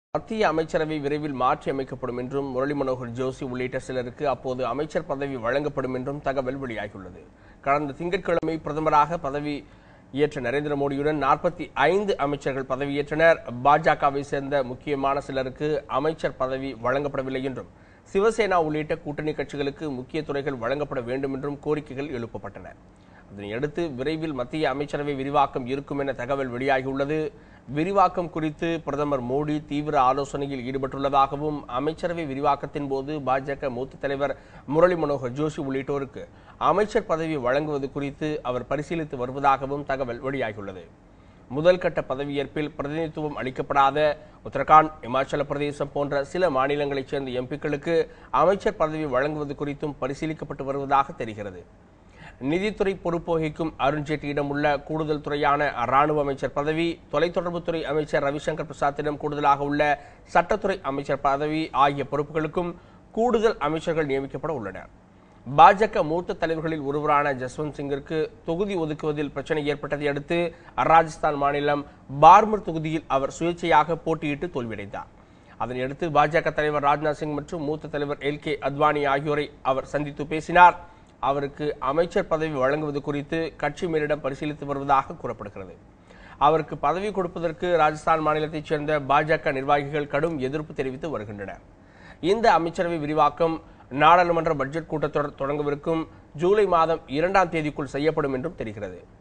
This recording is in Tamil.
மத்திய அமைச்சரவை விரைவில் மாற்றி அமைக்கப்படும் என்றும் முரளி மனோகர் ஜோஷி உள்ளிட்ட சிலருக்கு அப்போது அமைச்சர் பதவி வழங்கப்படும் என்றும் தகவல் வெளியாகியுள்ளது கடந்த திங்கட்கிழமை பிரதமராக பதவி ஏற்ற நரேந்திர மோடியுடன் நாற்பத்தி ஐந்து அமைச்சர்கள் பதவியேற்றனர் பாஜகவை சேர்ந்த முக்கியமான சிலருக்கு அமைச்சர் பதவி வழங்கப்படவில்லை என்றும் சிவசேனா உள்ளிட்ட கூட்டணி கட்சிகளுக்கு முக்கிய துறைகள் வழங்கப்பட வேண்டும் என்றும் கோரிக்கைகள் எழுப்பப்பட்டன அதனையடுத்து விரைவில் மத்திய அமைச்சரவை விரிவாக்கம் இருக்கும் என தகவல் வெளியாகியுள்ளது விரிவாக்கம் குறித்து பிரதமர் மோடி தீவிர ஆலோசனையில் ஈடுபட்டுள்ளதாகவும் அமைச்சரவை விரிவாக்கத்தின் போது பாஜக மூத்த தலைவர் முரளி மனோகர் ஜோஷி உள்ளிட்டோருக்கு அமைச்சர் பதவி வழங்குவது குறித்து அவர் பரிசீலித்து வருவதாகவும் தகவல் வெளியாகியுள்ளது முதல் கட்ட பதவியேற்பில் பிரதிநிதித்துவம் அளிக்கப்படாத உத்தரகாண்ட் இமாச்சல பிரதேசம் போன்ற சில மாநிலங்களைச் சேர்ந்த எம்பிக்களுக்கு அமைச்சர் பதவி வழங்குவது குறித்தும் பரிசீலிக்கப்பட்டு வருவதாக தெரிகிறது நிதித்துறை பொறுப்பு வகிக்கும் அருண்ஜேட்லியிடம் உள்ள கூடுதல் துறையான ராணுவ அமைச்சர் பதவி தொலைத்தொடர்புத்துறை அமைச்சர் ரவிசங்கர் பிரசாத்திடம் கூடுதலாக உள்ள சட்டத்துறை அமைச்சர் பதவி ஆகிய பொறுப்புகளுக்கும் கூடுதல் அமைச்சர்கள் நியமிக்கப்பட உள்ளனர் பாஜக மூத்த தலைவர்களில் ஒருவரான ஜஸ்வந்த் சிங்கிற்கு தொகுதி ஒதுக்குவதில் பிரச்சனை ஏற்பட்டதை அடுத்து ராஜஸ்தான் மாநிலம் பார்மர் தொகுதியில் அவர் சுயேட்சையாக போட்டியிட்டு தோல்வியடைந்தார் அதனையடுத்து பாஜக தலைவர் ராஜ்நாத் சிங் மற்றும் மூத்த தலைவர் எல் கே அத்வானி ஆகியோரை அவர் சந்தித்து பேசினார் அவருக்கு அமைச்சர் பதவி வழங்குவது குறித்து கட்சி மேலிடம் பரிசீலித்து வருவதாக கூறப்படுகிறது அவருக்கு பதவி கொடுப்பதற்கு ராஜஸ்தான் மாநிலத்தைச் சேர்ந்த பாஜக நிர்வாகிகள் கடும் எதிர்ப்பு தெரிவித்து வருகின்றனர் இந்த அமைச்சரவை விரிவாக்கம் நாடாளுமன்ற பட்ஜெட் கூட்டத்தொடர் தொடங்கவிருக்கும் ஜூலை மாதம் இரண்டாம் தேதிக்குள் செய்யப்படும் என்றும் தெரிகிறது